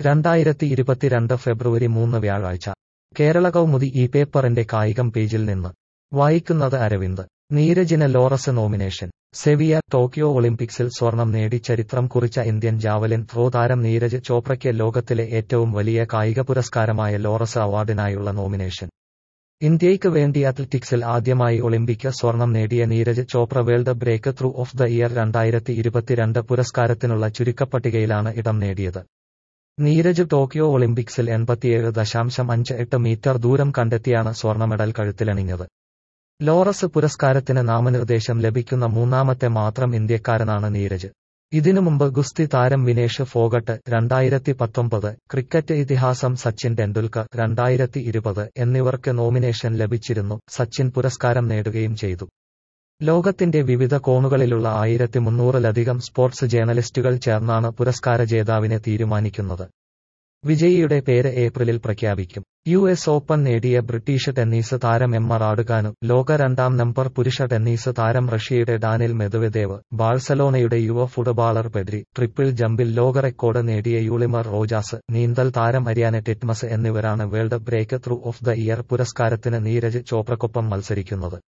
രണ്ടായിരത്തി ഇരുപത്തിരണ്ട് ഫെബ്രുവരി മൂന്ന് വ്യാഴാഴ്ച കേരള കൗമുദി ഈ പേപ്പറിന്റെ കായികം പേജിൽ നിന്ന് വായിക്കുന്നത് അരവിന്ദ് നീരജിന് ലോറസ് നോമിനേഷൻ സെവിയ ടോക്കിയോ ഒളിമ്പിക്സിൽ സ്വർണം നേടി ചരിത്രം കുറിച്ച ഇന്ത്യൻ ജാവലിൻ ത്രോ താരം നീരജ് ചോപ്രയ്ക്ക് ലോകത്തിലെ ഏറ്റവും വലിയ കായിക പുരസ്കാരമായ ലോറസ് അവാർഡിനായുള്ള നോമിനേഷൻ ഇന്ത്യയ്ക്ക് വേണ്ടി അത്ലറ്റിക്സിൽ ആദ്യമായി ഒളിമ്പിക് സ്വർണം നേടിയ Neeraj Chopra world breakthrough of the രണ്ടായിരത്തി ഇരുപത്തിരണ്ട് പുരസ്കാരത്തിനുള്ള ചുരുക്കപ്പട്ടികയിലാണ് ഇടം നേടിയത് നീരജ് ടോക്കിയോ ഒളിമ്പിക്സിൽ എൺപത്തിയേഴ് ദശാംശം അഞ്ച് എട്ട് മീറ്റർ ദൂരം കണ്ടെത്തിയാണ് സ്വർണ്ണ മെഡൽ കഴുത്തിലണിഞ്ഞത് ലോറസ് പുരസ്കാരത്തിന് നാമനിർദ്ദേശം ലഭിക്കുന്ന മൂന്നാമത്തെ മാത്രം ഇന്ത്യക്കാരനാണ് നീരജ് ഇതിനു മുമ്പ് ഗുസ്തി താരം വിനേഷ് ഫോഗട്ട് രണ്ടായിരത്തി പത്തൊമ്പത് ക്രിക്കറ്റ് ഇതിഹാസം സച്ചിൻ ടെണ്ടുൽക്കർ രണ്ടായിരത്തി ഇരുപത് എന്നിവർക്ക് നോമിനേഷൻ ലഭിച്ചിരുന്നു സച്ചിൻ പുരസ്കാരം നേടുകയും ചെയ്തു ലോകത്തിന്റെ വിവിധ കോണുകളിലുള്ള ആയിരത്തി മുന്നൂറിലധികം സ്പോർട്സ് ജേർണലിസ്റ്റുകൾ ചേർന്നാണ് പുരസ്കാര ജേതാവിനെ തീരുമാനിക്കുന്നത് വിജയിയുടെ പേര് ഏപ്രിലിൽ പ്രഖ്യാപിക്കും യു എസ് ഓപ്പൺ നേടിയ ബ്രിട്ടീഷ് ടെന്നീസ് താരം എമ്മ റാഡുകാനു ലോക രണ്ടാം നമ്പർ പുരുഷ ടെന്നീസ് താരം റഷ്യയുടെ ഡാനിൽ മെദുവദേവ് ബാഴ്സലോണയുടെ യുവ ഫുട്ബോളർ പെഡ്രി ട്രിപ്പിൾ ജമ്പിൽ ലോക റെക്കോർഡ് നേടിയ യൂളിമർ റോജാസ് നീന്തൽ താരം അരിയാന ടെറ്റ്മസ് എന്നിവരാണ് world breakthrough of the പുരസ്കാരത്തിന് നീരജ് ചോപ്രക്കൊപ്പം മത്സരിക്കുന്നത്